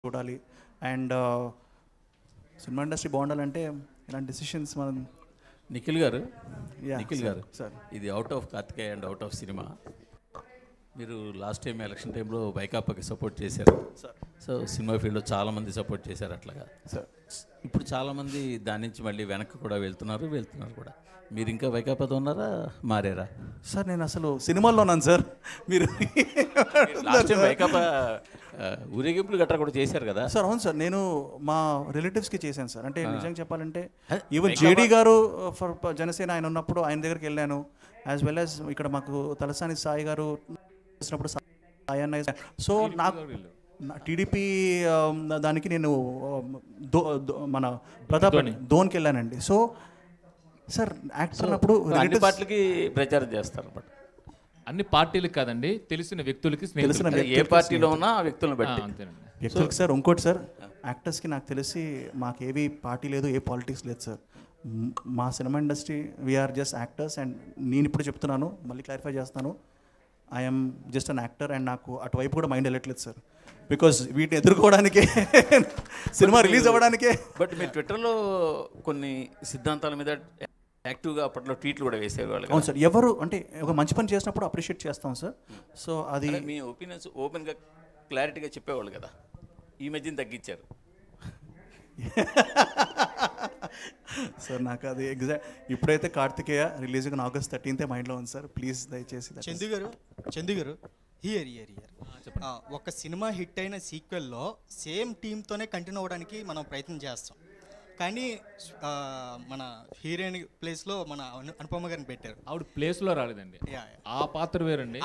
చూడాలి and cinema industry బాగుండాలంటే ఇలాంటి డెసిషన్స్ మనం నిఖిల్ గారు Yeah, నిఖిల్ sir, గారు sir. ఇది out of Karthikeya and out of cinema మీరు లాస్ట్ టైం ఎలక్షన్ టైంలో వైకాపాకి సపోర్ట్ చేశారు సార్ సో సినిమా ఫీల్డ్లో చాలామంది సపోర్ట్ చేశారు అట్లాగా సార్ ఇప్పుడు చాలామంది దాని నుంచి మళ్ళీ వెనక్కి కూడా వెళ్తున్నారు వెళ్తున్నారు కూడా మీరు ఇంకా వైకాపాతో ఉన్నారా మారారా సార్ నేను అసలు సినిమాల్లో ఉన్నాను సార్ మీరు లాస్ట్ టైం వైకాపా ఆ, ఊరేగింపులు గట్రా కూడా చేశారు కదా సార్ అవును సార్ నేను మా రిలేటివ్స్కి చేశాను సార్ అంటే నిజంగా చెప్పాలంటే హే, ఈవెన్ జేడీ గారు ఫర్ జనసేన ఆయన ఉన్నప్పుడు ఆయన దగ్గరికి వెళ్ళాను యాజ్ వెల్ యాజ్ ఇక్కడ మాకు తలసాని సాయి గారు చేసినప్పుడు సాయి అన్న సో నాకు టీడీపీ దానికి నేను um, దో- దో- మన ప్రతాప్ ధోన్కి వెళ్ళానండి సో సార్ యాక్టర్ అన్నప్పుడు అన్ని relatives- పార్టీలకి ప్రచారం చేస్తారు అన్నమాట అన్ని పార్టీలకు కాదండి తెలిసిన వ్యక్తులకి తెలిసిన స్నేహితులకి ఏ పార్టీలో ఉన్నా ఆ వ్యక్తులను ఆ, బట్టి అంతేనండి వ్యక్తులకి సార్ ఇంకోటి సార్ యాక్టర్స్కి నాకు తెలిసి మాకు ఏవి పార్టీ లేదు ఏ పాలిటిక్స్ లేదు సార్ మ్, మా cinema industry we're just actors and నేను ఇప్పుడు చెప్తున్నాను మళ్ళీ క్లారిఫై చేస్తాను I'm just an actor and నాకు అటువైపు కూడా మైండ్ వెళ్ళట్లేదు సార్ బికాజ్ వీటిని ఎదుర్కోవడానికే సినిమా రిలీజ్ అవ్వడానికే బట్ మీరు ట్విట్టర్లో కొన్ని సిద్ధాంతాల మీద యాక్టివ్గా అప్పట్లో ట్వీట్లు కూడా వేసేవాళ్ళు కదా. అవును సార్ ఎవరు అంటే ఒక మంచి పని చేసినప్పుడు అప్రిషియేట్ చేస్తాం సార్ సో అది అదే మీ ఒపీనియన్స్ ఓపెన్గా క్లారిటీగా చెప్పేవాళ్ళు కదా ఈ మధ్యన తగ్గించారు సార్ నాకు అది ఎగ్జాక్ట్ ఇప్పుడైతే కార్తికేయ రిలీజ్ ఆగస్ట్ థర్టీన్తే మైండ్లో ఉంది సార్ ప్లీజ్ దయచేసి that is- చందు గారు చందు గారు హియర్ ఇయర్ ఇయర్ ఒక సినిమా హిట్ అయిన సీక్వెల్లో సేమ్ టీంతోనే కంటిన్యూ అవ్వడానికి మనం ప్రయత్నం చేస్తాం కానీ ఆ, మన హీరోయిన్ ప్లేస్లో మన అను- అనుపమ గారిని పెట్టారు ఆవిడ ప్లేస్ లో రాలేదండి యా, యా. ఆ పాత్ర వేరండి